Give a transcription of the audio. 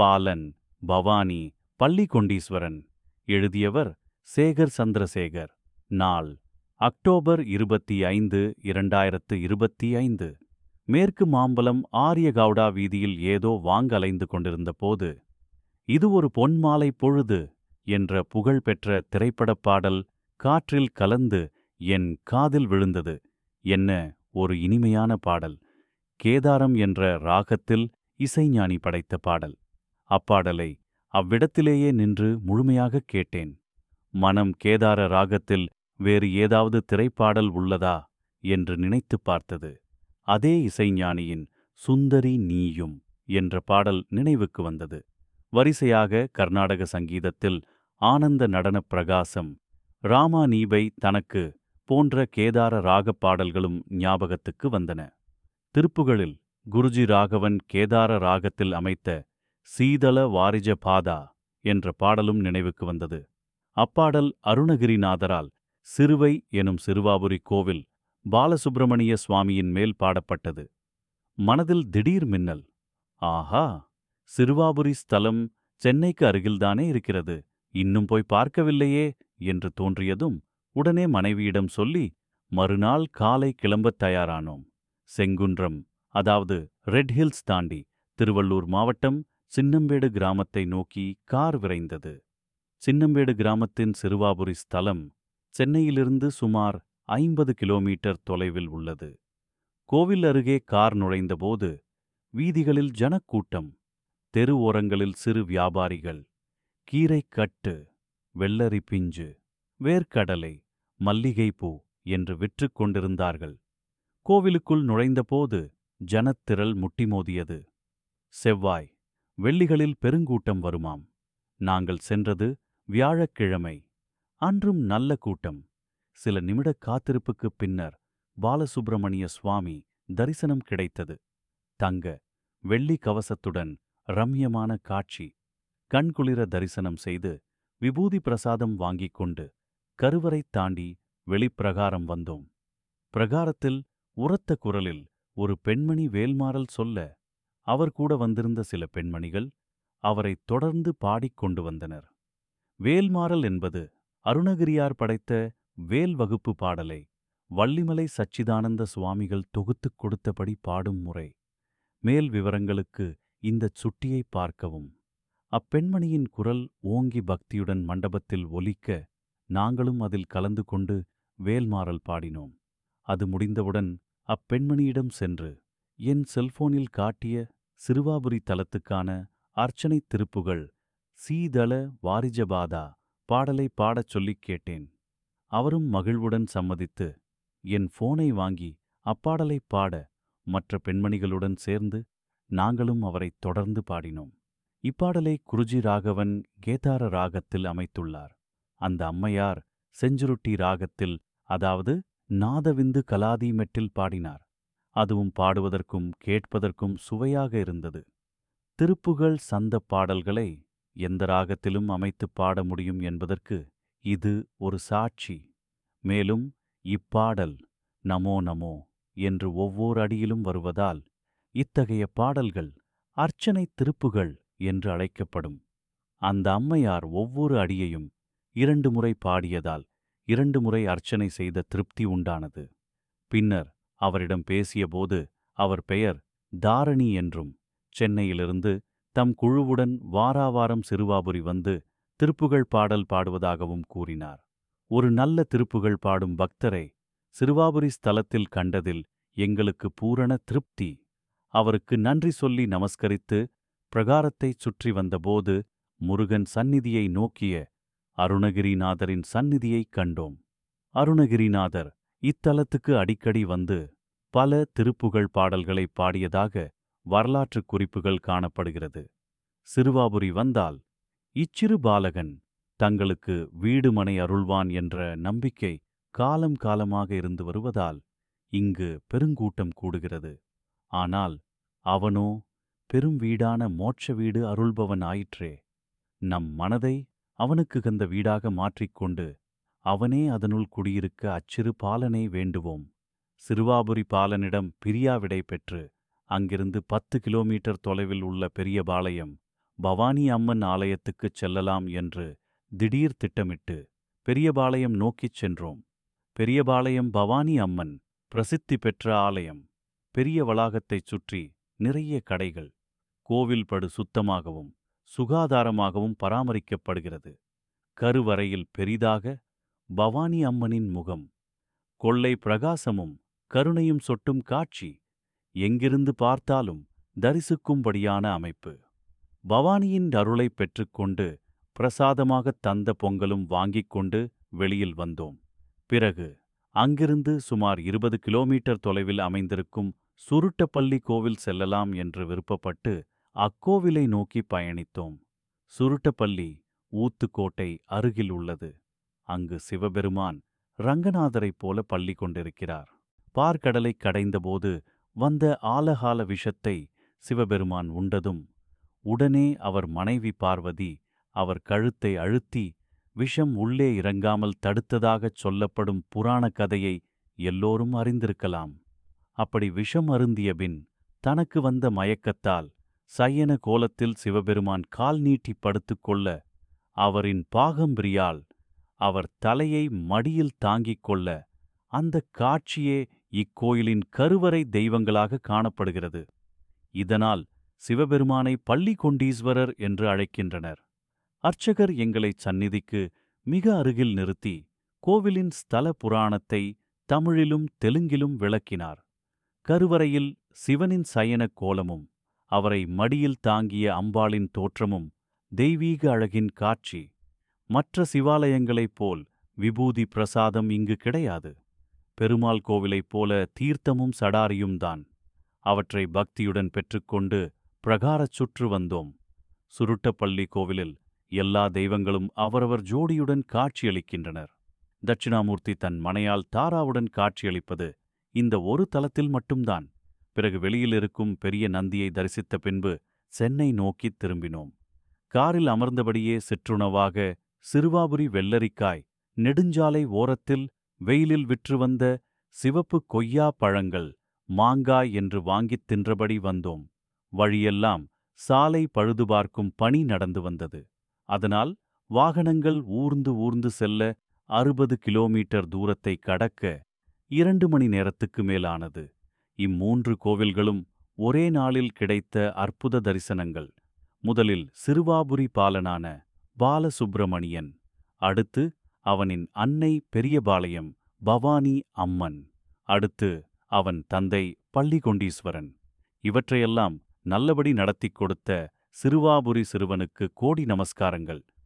பாலன் பவானி பள்ளிகொண்டீஸ்வரன் எழுதியவர் சேகர் சந்திரசேகர் நாள் அக்டோபர் இருபத்தி ஐந்து இரண்டாயிரத்து இருபத்தி ஐந்து மேற்கு மாம்பலம் ஆரியகவுடா வீதியில் ஏதோ வாங்க அலைந்து கொண்டிருந்த போது இது ஒரு பொன்மாலை பொழுது என்ற புகழ்பெற்ற திரைப்படப் பாடல் காற்றில் கலந்து என் காதில் விழுந்தது என்ன ஒரு இனிமையான பாடல் கேதாரம் என்ற ராகத்தில் இசைஞானி படைத்த பாடல் அப்பாடலை அவ்விடத்திலேயே நின்று முழுமையாகக் கேட்டேன் மனம் கேதார ராகத்தில் வேறு ஏதாவது திரைப்பாடல் உள்ளதா என்று நினைத்துப் பார்த்தது அதே இசைஞானியின் சுந்தரி நீயும் என்ற பாடல் நினைவுக்கு வந்தது வரிசையாக கர்நாடக சங்கீதத்தில் ஆனந்த நடனப் பிரகாசம் ராமா நீபை தனக்கு போன்ற கேதார ராகப் பாடல்களும் ஞாபகத்துக்கு வந்தன திருப்புகளில் குருஜி ராகவன் கேதார ராகத்தில் அமைத்த சீதள வாரிஜ பாதா என்ற பாடலும் நினைவுக்கு வந்தது அப்பாடல் அருணகிரிநாதரால் சிறுவை எனும் சிறுவாபுரி கோவில் பாலசுப்பிரமணிய சுவாமியின் மேல் பாடப்பட்டது மனதில் திடீர் மின்னல் ஆஹா சிறுவாபுரி ஸ்தலம் சென்னைக்கு அருகில்தானே இருக்கிறது இன்னும் போய் பார்க்கவில்லையே என்று தோன்றியதும் உடனே மனைவியிடம் சொல்லி மறுநாள் காலை கிளம்பத் தயாரானோம் செங்குன்றம் அதாவது ரெட் ஹில்ஸ் தாண்டி திருவள்ளூர் மாவட்டம் சின்னம்பேடு கிராமத்தை நோக்கி கார் விரைந்தது சின்னம்பேடு கிராமத்தின் சிறுவாபுரி ஸ்தலம் சென்னையிலிருந்து சுமார் ஐம்பது கிலோமீட்டர் தொலைவில் உள்ளது கோவில் அருகே கார் நுழைந்தபோது வீதிகளில் ஜனக்கூட்டம் தெரு ஓரங்களில் சிறு வியாபாரிகள் கீரைக்கட்டு வெள்ளரி பிஞ்சு வேர்க்கடலை மல்லிகைப்பூ என்று விற்றுக் கொண்டிருந்தார்கள் கோவிலுக்குள் நுழைந்தபோது ஜனத்திரள் முட்டிமோதியது செவ்வாய் வெள்ளிகளில் பெருங்கூட்டம் வருமாம் நாங்கள் சென்றது வியாழக்கிழமை அன்றும் நல்ல கூட்டம் சில நிமிட காத்திருப்புக்குப் பின்னர் பாலசுப்பிரமணிய சுவாமி தரிசனம் கிடைத்தது தங்க வெள்ளி கவசத்துடன் ரம்யமான காட்சி கண்குளிர தரிசனம் செய்து விபூதி பிரசாதம் வாங்கிக் கொண்டு கருவறை தாண்டி வெளிப்பிரகாரம் வந்தோம் பிரகாரத்தில் உரத்த குரலில் ஒரு பெண்மணி வேல்மாறல் சொல்ல அவர் கூட வந்திருந்த சில பெண்மணிகள் அவரை தொடர்ந்து பாடிக்கொண்டு வந்தனர் வேல்மாறல் என்பது அருணகிரியார் படைத்த வேல் வகுப்பு பாடலை வள்ளிமலை சச்சிதானந்த சுவாமிகள் தொகுத்துக் கொடுத்தபடி பாடும் முறை மேல் விவரங்களுக்கு இந்தச் சுட்டியை பார்க்கவும் அப்பெண்மணியின் குரல் ஓங்கி பக்தியுடன் மண்டபத்தில் ஒலிக்க நாங்களும் அதில் கலந்து கொண்டு வேல்மாறல் பாடினோம் அது முடிந்தவுடன் அப்பெண்மணியிடம் சென்று என் செல்போனில் காட்டிய சிறுவாபுரி தலத்துக்கான அர்ச்சனை திருப்புகள் சீதள வாரிஜபாதா பாடலை பாடச் சொல்லிக் கேட்டேன் அவரும் மகிழ்வுடன் சம்மதித்து என் போனை வாங்கி அப்பாடலை பாட மற்ற பெண்மணிகளுடன் சேர்ந்து நாங்களும் அவரைத் தொடர்ந்து பாடினோம் இப்பாடலை குருஜி ராகவன் கேதார ராகத்தில் அமைத்துள்ளார் அந்த அம்மையார் செஞ்சுருட்டி ராகத்தில் அதாவது நாதவிந்து கலாதி மெட்டில் பாடினார் அதுவும் பாடுவதற்கும் கேட்பதற்கும் சுவையாக இருந்தது திருப்புகழ் சந்தப் பாடல்களை எந்த ராகத்திலும் அமைத்துப் பாட முடியும் என்பதற்கு இது ஒரு சாட்சி மேலும் இப்பாடல் நமோ நமோ என்று ஒவ்வொரு அடியிலும் வருவதால் இத்தகைய பாடல்கள் அர்ச்சனை திருப்புகள் என்று அழைக்கப்படும் அந்த அம்மையார் ஒவ்வொரு அடியையும் இரண்டு முறை பாடியதால் இரண்டு முறை அர்ச்சனை செய்த திருப்தி உண்டானது பின்னர் அவரிடம் பேசியபோது அவர் பெயர் தாரணி என்றும் சென்னையிலிருந்து தம் குழுவுடன் வாராவாரம் சிறுவாபுரி வந்து திருப்புகழ் பாடல் பாடுவதாகவும் கூறினார் ஒரு நல்ல திருப்புகழ் பாடும் பக்தரை சிறுவாபுரி ஸ்தலத்தில் கண்டதில் எங்களுக்கு பூரண திருப்தி அவருக்கு நன்றி சொல்லி நமஸ்கரித்து பிரகாரத்தைச் சுற்றி வந்தபோது முருகன் சந்நிதியை நோக்கிய அருணகிரிநாதரின் சந்நிதியைக் கண்டோம் அருணகிரிநாதர் இத்தலத்துக்கு அடிக்கடி வந்து பல திருப்புகழ் பாடல்களை பாடியதாக வரலாற்றுக் குறிப்புகள் காணப்படுகிறது சிறுவாபுரி வந்தால் இச்சிறு பாலகன் தங்களுக்கு வீடுமனை அருள்வான் என்ற நம்பிக்கை காலம் காலமாக இருந்து வருவதால் இங்கு பெருங்கூட்டம் கூடுகிறது ஆனால் அவனோ பெரும் வீடான மோட்ச வீடு அருள்பவன் ஆயிற்றே நம் மனதை அவனுக்கு கந்த வீடாக மாற்றிக்கொண்டு அவனே அதனுள் குடியிருக்க அச்சிறு பாலனை வேண்டுவோம் சிறுவாபுரி பாலனிடம் பிரியாவிடை பெற்று அங்கிருந்து பத்து கிலோமீட்டர் தொலைவில் உள்ள பெரிய பாளையம் பவானி அம்மன் ஆலயத்துக்குச் செல்லலாம் என்று திடீர் திட்டமிட்டு பெரியபாளையம் நோக்கிச் சென்றோம் பெரியபாளையம் பவானி அம்மன் பிரசித்தி பெற்ற ஆலயம் பெரிய வளாகத்தைச் சுற்றி நிறைய கடைகள் கோவில் படு சுத்தமாகவும் சுகாதாரமாகவும் பராமரிக்கப்படுகிறது கருவறையில் பெரிதாக பவானி அம்மனின் முகம் கொள்ளை பிரகாசமும் கருணையும் சொட்டும் காட்சி எங்கிருந்து பார்த்தாலும் தரிசிக்கும்படியான அமைப்பு பவானியின் அருளைப் பெற்றுக்கொண்டு பிரசாதமாகத் தந்த பொங்கலும் வாங்கிக் கொண்டு வெளியில் வந்தோம் பிறகு அங்கிருந்து சுமார் இருபது கிலோமீட்டர் தொலைவில் அமைந்திருக்கும் சுருட்டப்பள்ளி கோவில் செல்லலாம் என்று விருப்பப்பட்டு அக்கோவிலை நோக்கி பயணித்தோம் சுருட்டப்பள்ளி ஊத்துக்கோட்டை அருகில் உள்ளது அங்கு சிவபெருமான் ரங்கநாதரைப் போல பள்ளி கொண்டிருக்கிறார் பார்க்கடலைக் கடைந்தபோது வந்த ஆலகால விஷத்தை சிவபெருமான் உண்டதும் உடனே அவர் மனைவி பார்வதி அவர் கழுத்தை அழுத்தி விஷம் உள்ளே இறங்காமல் தடுத்ததாகச் சொல்லப்படும் புராண கதையை எல்லோரும் அறிந்திருக்கலாம் அப்படி விஷம் அருந்தியபின் தனக்கு வந்த மயக்கத்தால் சயன கோலத்தில் சிவபெருமான் கால் நீட்டி படுத்துக் கொள்ள அவரின் பாகம்பிரியால் அவர் தலையை மடியில் தாங்கிக் கொள்ள அந்தக் காட்சியே இக்கோயிலின் கருவறை தெய்வங்களாக காணப்படுகிறது இதனால் சிவபெருமானை பள்ளி கொண்டீஸ்வரர் என்று அழைக்கின்றனர் அர்ச்சகர் எங்களைச் சந்நிதிக்கு மிக அருகில் நிறுத்தி கோவிலின் ஸ்தல புராணத்தை தமிழிலும் தெலுங்கிலும் விளக்கினார் கருவறையில் சிவனின் சயனக் கோலமும் அவரை மடியில் தாங்கிய அம்பாளின் தோற்றமும் தெய்வீக அழகின் காட்சி மற்ற சிவாலயங்களைப் போல் விபூதி பிரசாதம் இங்கு கிடையாது பெருமாள் கோவிலைப் போல தீர்த்தமும் சடாரியும் தான் அவற்றை பக்தியுடன் பெற்றுக்கொண்டு பிரகாரச் சுற்று வந்தோம் சுருட்டப்பள்ளி கோவிலில் எல்லா தெய்வங்களும் அவரவர் ஜோடியுடன் காட்சியளிக்கின்றனர் தட்சிணாமூர்த்தி தன் மனையால் தாராவுடன் காட்சியளிப்பது இந்த ஒரு தலத்தில் மட்டும்தான் பிறகு வெளியில் இருக்கும் பெரிய நந்தியை தரிசித்த பின்பு சென்னை நோக்கித் திரும்பினோம் காரில் அமர்ந்தபடியே சிற்றுணவாக சிறுவாபுரி வெள்ளரிக்காய் நெடுஞ்சாலை ஓரத்தில் வெயிலில் விற்று வந்த சிவப்பு கொய்யா பழங்கள் மாங்காய் என்று வாங்கித் தின்றபடி வந்தோம் வழியெல்லாம் சாலை பழுது பார்க்கும் பணி நடந்து வந்தது அதனால் வாகனங்கள் ஊர்ந்து ஊர்ந்து செல்ல அறுபது கிலோமீட்டர் தூரத்தை கடக்க இரண்டு மணி நேரத்துக்கு மேலானது இம்மூன்று கோவில்களும் ஒரே நாளில் கிடைத்த அற்புத தரிசனங்கள் முதலில் சிறுவாபுரி பாலனான பாலசுப்பிரமணியன் அடுத்து அவனின் அன்னை பெரியபாளையம் பவானி அம்மன் அடுத்து அவன் தந்தை பள்ளிகொண்டீஸ்வரன் இவற்றையெல்லாம் நல்லபடி நடத்திக் கொடுத்த சிறுவாபுரி சிறுவனுக்கு கோடி நமஸ்காரங்கள்